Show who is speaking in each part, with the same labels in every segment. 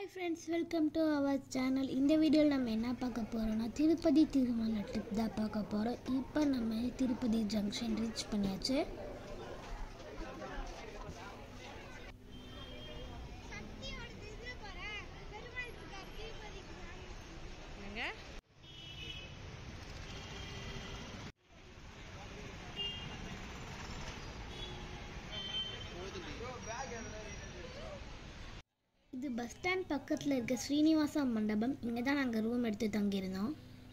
Speaker 1: friends welcome to our channel இந்த வீடியோவில் நம்ம என்ன பார்க்க போகிறோம்னா திருப்பதி திருமலை ட்ரிப் தான் பார்க்க போகிறோம் இப்போ நம்ம திருப்பதி ஜங்ஷன் ரீச் பண்ணியாச்சு
Speaker 2: என்னங்க
Speaker 1: இது பஸ் ஸ்டாண்ட் பக்கத்தில் இருக்க ஸ்ரீனிவாசா மண்டபம் இங்கே தான் நாங்கள் ரூம் எடுத்து தங்கியிருந்தோம்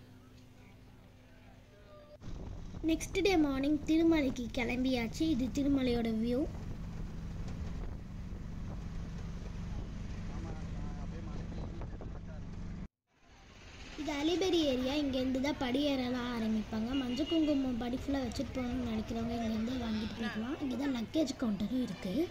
Speaker 1: நெக்ஸ்ட் டே மார்னிங் திருமலைக்கு கிளம்பியாச்சு இது திருமலையோட வியூ இது அலிபெரி ஏரியா இங்கேருந்து தான் படி ஏறலாம் ஆரம்பிப்பாங்க மஞ்சள் குங்குமம் படி ஃபுல்லாக வச்சுட்டு போகணும்னு நினைக்கிறவங்க இங்கேருந்து வாங்கிட்டு போய்க்கலாம் இங்கே தான் லக்கேஜ் கவுண்டரும் இருக்குது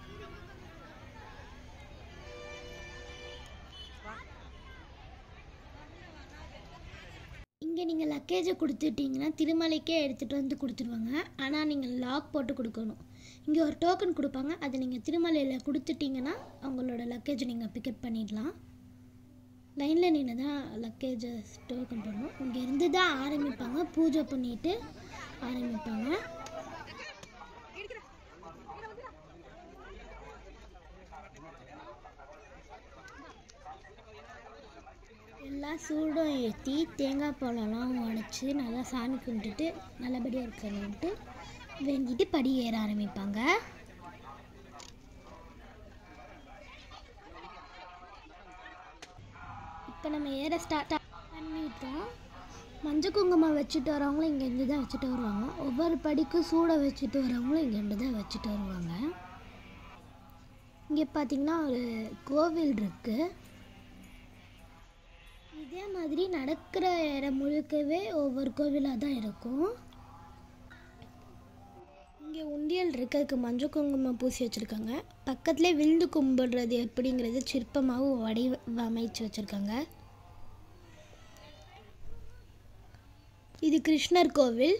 Speaker 1: இங்கே நீங்கள் லக்கேஜை கொடுத்துட்டீங்கன்னா திருமலைக்கே எடுத்துகிட்டு வந்து கொடுத்துருவாங்க ஆனால் நீங்கள் லாக் போட்டு கொடுக்கணும் இங்கே ஒரு டோக்கன் கொடுப்பாங்க அதை நீங்கள் திருமலையில் கொடுத்துட்டீங்கன்னா அவங்களோட லக்கேஜை நீங்கள் பிக்கப் பண்ணிடலாம் லைனில் நின்று தான் லக்கேஜை டோக்கன் பண்ணணும் இங்கேருந்து தான் ஆரம்பிப்பாங்க பூஜை பண்ணிட்டு ஆரம்பிப்பாங்க எல்லா சூடும் ஏற்றி தேங்காய் பழம்லாம் உடச்சி நல்லா சாமி கும்பிட்டுட்டு நல்லபடியாக இருக்கணுன்ட்டு வேண்டிட்டு படி ஏற ஆரம்பிப்பாங்க இப்போ நம்ம ஏற ஸ்டார்ட் பண்ணிட்டோம் மஞ்சள் குங்குமம் வச்சுட்டு வரவங்களும் இங்கேருந்து தான் வச்சுட்டு வருவாங்க ஒவ்வொரு படிக்கும் சூடை வச்சுட்டு வரவங்களும் இங்கேருந்து தான் வச்சுட்டு வருவாங்க இங்கே பார்த்தீங்கன்னா ஒரு கோவில் இருக்குது இதே மாதிரி நடக்கிற இடம் முழுக்கவே ஒவ்வொரு கோவிலாக தான் இருக்கும் இங்கே உண்டியல் இருக்கிறதுக்கு மஞ்சள் குங்குமம் பூசி வச்சுருக்காங்க பக்கத்துலேயே விழுந்து கும்பிடுறது எப்படிங்கிறது சிற்பமாகவும் வடிவமைச்சு வச்சுருக்காங்க இது கிருஷ்ணர் கோவில்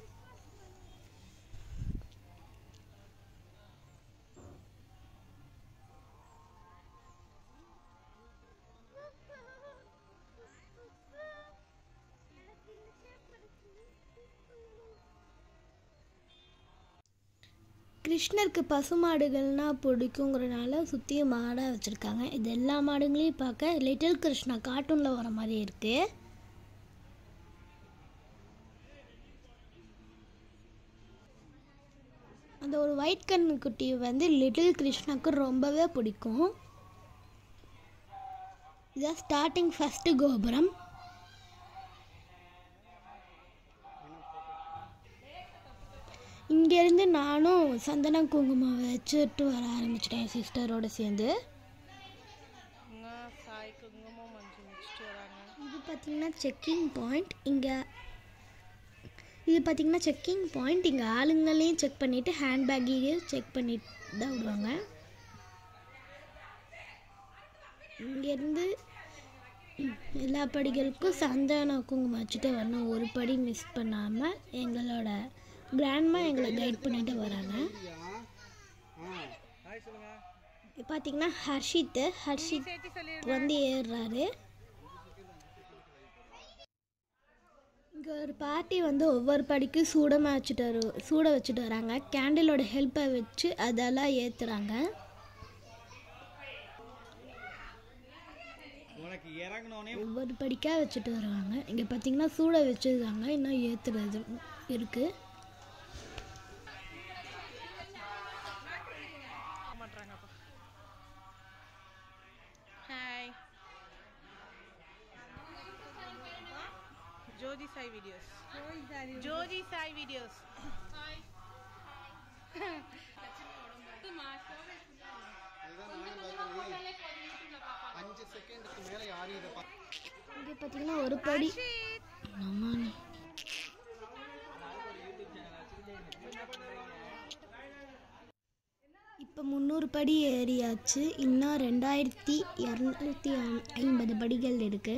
Speaker 1: கிருஷ்ணருக்கு பசுமாடுகள்னா பிடிக்குங்கிறனால சுற்றியும் மாடாக வச்சுருக்காங்க இது எல்லா மாடுங்களையும் பார்க்க லிட்டில் கிருஷ்ணா கார்ட்டூனில் வர மாதிரி இருக்குது அந்த ஒரு ஒயிட் கண்ணு குட்டி வந்து லிட்டில் கிருஷ்ணாக்கு ரொம்பவே பிடிக்கும் இதான் ஸ்டார்டிங் ஃபஸ்ட்டு கோபுரம் இங்கேருந்து நானும் சந்தன குங்குமம் வச்சுட்டு வர ஆரம்பிச்சிட்டேன் என் சிஸ்டரோட சேர்ந்து
Speaker 2: இங்க சாய் குங்குமம் மஞ்சள் முடிச்சுட்டு வராங்க
Speaker 1: இது பார்த்திங்கன்னா செக்கிங் பாயிண்ட் இங்கே இது பார்த்திங்கன்னா செக்கிங் பாயிண்ட் இங்கே ஆளுங்களையும் செக் பண்ணிவிட்டு ஹேண்ட்பேக்கையும் செக் பண்ணிட்டு தான் விடுவாங்க இங்கேருந்து எல்லா படிகளுக்கும் சந்தன குங்குமம் வச்சுட்டு வரணும் ஒரு படி மிஸ் பண்ணாமல் எங்களோட கிராண்ட்மா எங்களை கைட் பண்ணிட்டு வராங்க இப்போ பார்த்தீங்கன்னா ஹர்ஷித் ஹர்ஷித்
Speaker 2: சேர்த்து சொல்லி
Speaker 1: வந்து ஏறுறாரு இங்கே ஒரு பாட்டி வந்து ஒவ்வொரு படிக்கும் சூடமாக வச்சுட்டு வரு சூட வச்சுட்டு வராங்க கேண்டிலோட ஹெல்ப்பை வச்சு அதெல்லாம் ஏற்றுறாங்க
Speaker 3: உனக்கு இறங்கினோடனே
Speaker 1: ஒவ்வொரு படிக்காக வச்சுட்டு வருவாங்க இங்கே பார்த்தீங்கன்னா சூட வச்சுருக்காங்க இன்னும் ஏற்றுறது இருக்குது
Speaker 2: மாட்டாங்கப்பா hi Jyothi Sai videos Jyothi Sai videos
Speaker 3: அஞ்சு செகண்டுக்கு மேலே யாரும் இதை பா
Speaker 1: இங்கே பார்த்தீங்கன்னா ஒரு படி ஆமாண்ணே இப்போ முந்நூறு படி ஏறியாச்சு இன்னும் ரெண்டாயிரத்தி இரநூத்தி ஐம்பது படிகள் இருக்கு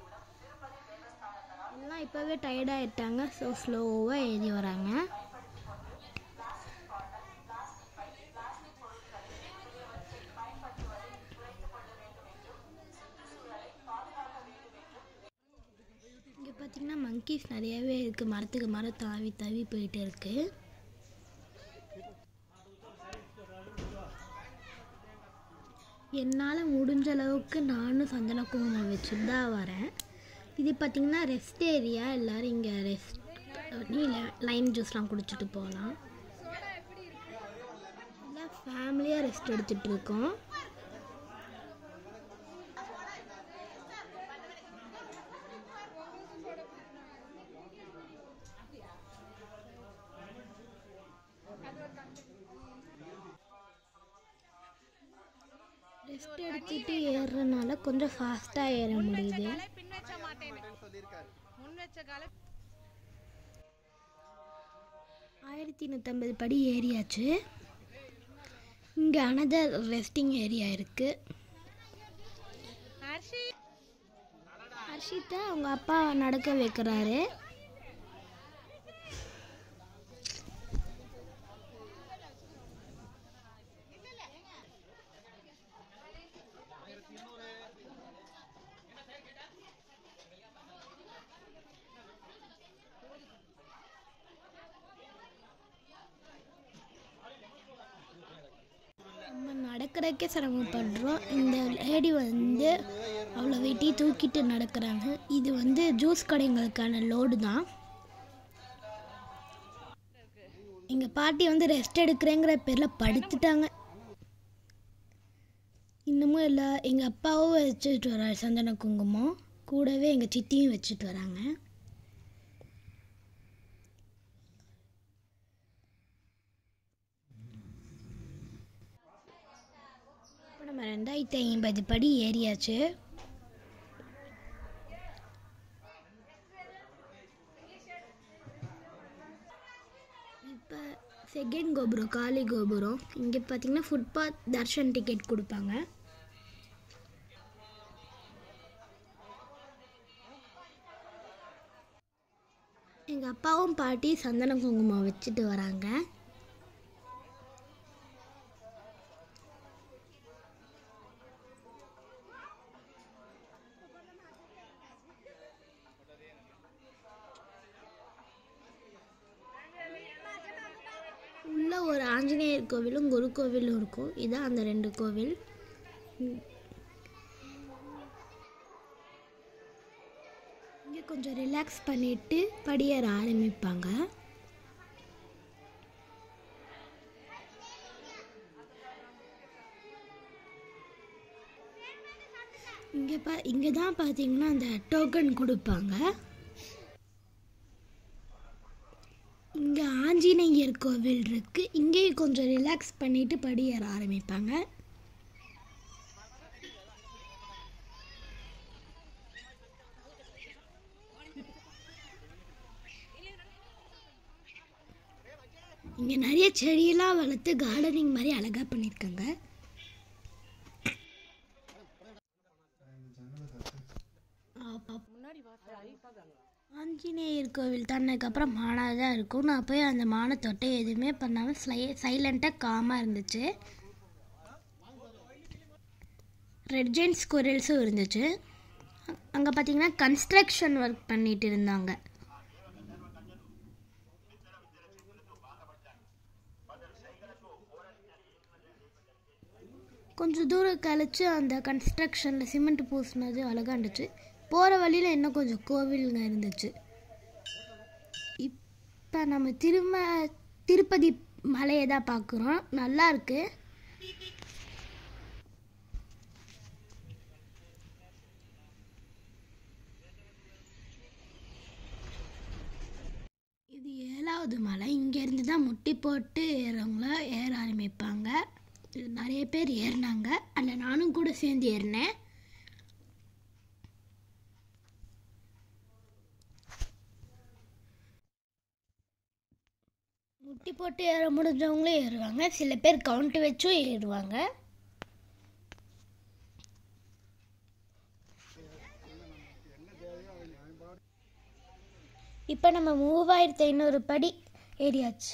Speaker 1: எல்லாம் இப்போவே டயர்டாகிட்டாங்க ஸோ ஸ்லோவாக ஏறி வராங்க monkeys நிறையவே இருக்குது மரத்துக்கு மரம் தாவி தாவி போயிட்டு இருக்கு என்னால் முடிஞ்ச அளவுக்கு நானும் சந்தன குங்குமம் வச்சுட்டு தான் வரேன் இது பார்த்திங்கன்னா ரெஸ்ட் ஏரியா எல்லோரும் இங்கே ரெஸ்ட் பண்ணி லைன் ஜூஸ்லாம் குடிச்சிட்டு போகலாம் எல்லாம் ஃபேமிலியாக ரெஸ்ட் எடுத்துகிட்டு இருக்கோம் ரெஸ்ட் எடுத்துட்டு ஏறுறதுனால கொஞ்சம் ஃபாஸ்ட்டாக ஏற முடியுது
Speaker 2: காலை பின் வச்ச மாட்டேன்னு
Speaker 3: சொல்லியிருக்காரு
Speaker 2: முன் வச்ச காலை
Speaker 1: ஆயிரத்தி நூற்றம்பது படி ஏறியாச்சு இங்கே அனதர் ரெஸ்டிங் ஏரியா இருக்குது
Speaker 2: ஹர்ஷி
Speaker 1: ஹர்ஷித்தை அவங்க அப்பா நடக்க வைக்கிறாரு நம்ம நடக்கிறதுக்கே சிரமப்படுறோம் இந்த லேடி வந்து அவ்வளோ வெட்டி தூக்கிட்டு நடக்கிறாங்க இது வந்து ஜூஸ் கடைங்களுக்கான லோடு தான் எங்கள் பாட்டி வந்து ரெஸ்ட் எடுக்கிறேங்கிற பேரில் படுத்துட்டாங்க இன்னமும் எல்லா எங்கள் அப்பாவும் வச்சுட்டு வர்றாரு சந்தன குங்குமம் கூடவே எங்கள் சித்தியும் வச்சுட்டு வராங்க இப்போ நம்ம ரெண்டாயிரத்தி ஐம்பது படி ஏறியாச்சு இப்போ செகண்ட் கோபுரம் காளி கோபுரம் இங்கே பார்த்தீங்கன்னா ஃபுட்பாத் தர்ஷன் டிக்கெட் கொடுப்பாங்க எங்கள் அப்பாவும் பாட்டி சந்தன குங்குமம் வச்சுட்டு வராங்க உள்ள ஒரு ஆஞ்சநேயர் கோவிலும் குரு கோவிலும் இருக்கும் இதான் அந்த ரெண்டு கோவில் இங்கே கொஞ்சம் ரிலாக்ஸ் பண்ணிட்டு படியேற ஆரம்பிப்பாங்க இங்கே பா இங்கே தான் பார்த்தீங்கன்னா அந்த டோக்கன் கொடுப்பாங்க இங்கே ஆஞ்சநேயர் கோவில் இருக்கு இங்கேயும் கொஞ்சம் ரிலாக்ஸ் பண்ணிட்டு படியேற ஆரம்பிப்பாங்க இங்கே நிறைய செடியெல்லாம் வளர்த்து கார்டனிங் மாதிரி அழகாக பண்ணியிருக்காங்க ஆஞ்சநேயர் கோவில் தன்னதுக்கப்புறம் மானாக தான் இருக்கும் நான் போய் அந்த மானை தொட்டை எதுவுமே பண்ணாமல் ஸ்லை சைலண்ட்டாக காமாக இருந்துச்சு ரெட் ஜெயின் ஸ்குரல்ஸும் இருந்துச்சு அங்கே பார்த்தீங்கன்னா கன்ஸ்ட்ரக்ஷன் ஒர்க் பண்ணிட்டு இருந்தாங்க கொஞ்சம் தூரம் கழிச்சு அந்த கன்ஸ்ட்ரக்ஷனில் சிமெண்ட் பூசினது அழகாக இருந்துச்சு போகிற வழியில் இன்னும் கொஞ்சம் கோவிலுங்க இருந்துச்சு இப்போ நம்ம திரும்ப திருப்பதி மலையை தான் பார்க்குறோம் நல்லா இருக்கு இது ஏழாவது மலை இங்கேருந்து தான் முட்டி போட்டு ஏறவங்கள ஏற ஆரம்பிப்பாங்க இது நிறைய பேர் ஏறினாங்க அதில் நானும் கூட சேர்ந்து ஏறினேன் முட்டி போட்டு ஏற முடிஞ்சவங்களும் ஏறுவாங்க சில பேர் கவுண்ட் வச்சும் ஏறுவாங்க இப்போ நம்ம மூவாயிரத்து ஐநூறு படி ஏறியாச்சு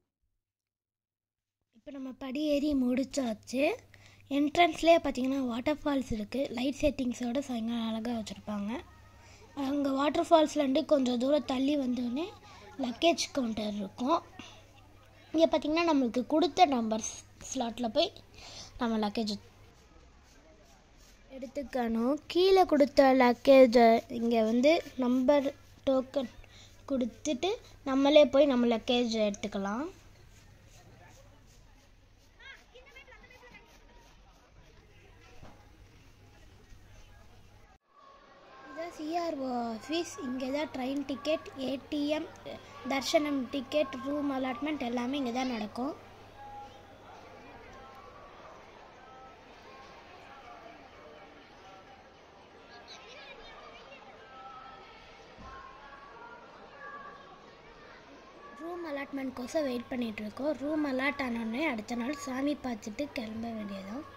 Speaker 1: இப்போ நம்ம படி ஏறி முடிச்சாச்சு என்ட்ரன்ஸ்லேயே பார்த்தீங்கன்னா வாட்டர் ஃபால்ஸ் இருக்குது லைட் செட்டிங்ஸோட சாயங்காலம் அழகாக வச்சுருப்பாங்க அங்கே வாட்டர் ஃபால்ஸ்லேருந்து கொஞ்சம் தூரம் தள்ளி வந்தோடனே லக்கேஜ் கவுண்டர் இருக்கும் இங்கே பார்த்தீங்கன்னா நம்மளுக்கு கொடுத்த நம்பர் ஸ்லாட்டில் போய் நம்ம லக்கேஜ் எடுத்துக்கணும் கீழே கொடுத்த லக்கேஜை இங்கே வந்து நம்பர் டோக்கன் கொடுத்துட்டு நம்மளே போய் நம்ம லக்கேஜ் எடுத்துக்கலாம் இதான் சிஆர்ஓ ஆஃபீஸ் இங்கே தான் ட்ரெயின் டிக்கெட் ஏடிஎம் தர்ஷனம் டிக்கெட் ரூம் அலாட்மெண்ட் எல்லாமே இங்கே தான் நடக்கும் ரூம் அலாட்மெண்ட்கோசம் வெயிட் பண்ணிகிட்ருக்கோம் ரூம் அலாட் ஆனோடனே அடுத்த நாள் சாமி பார்த்துட்டு கிளம்ப வேண்டியதான்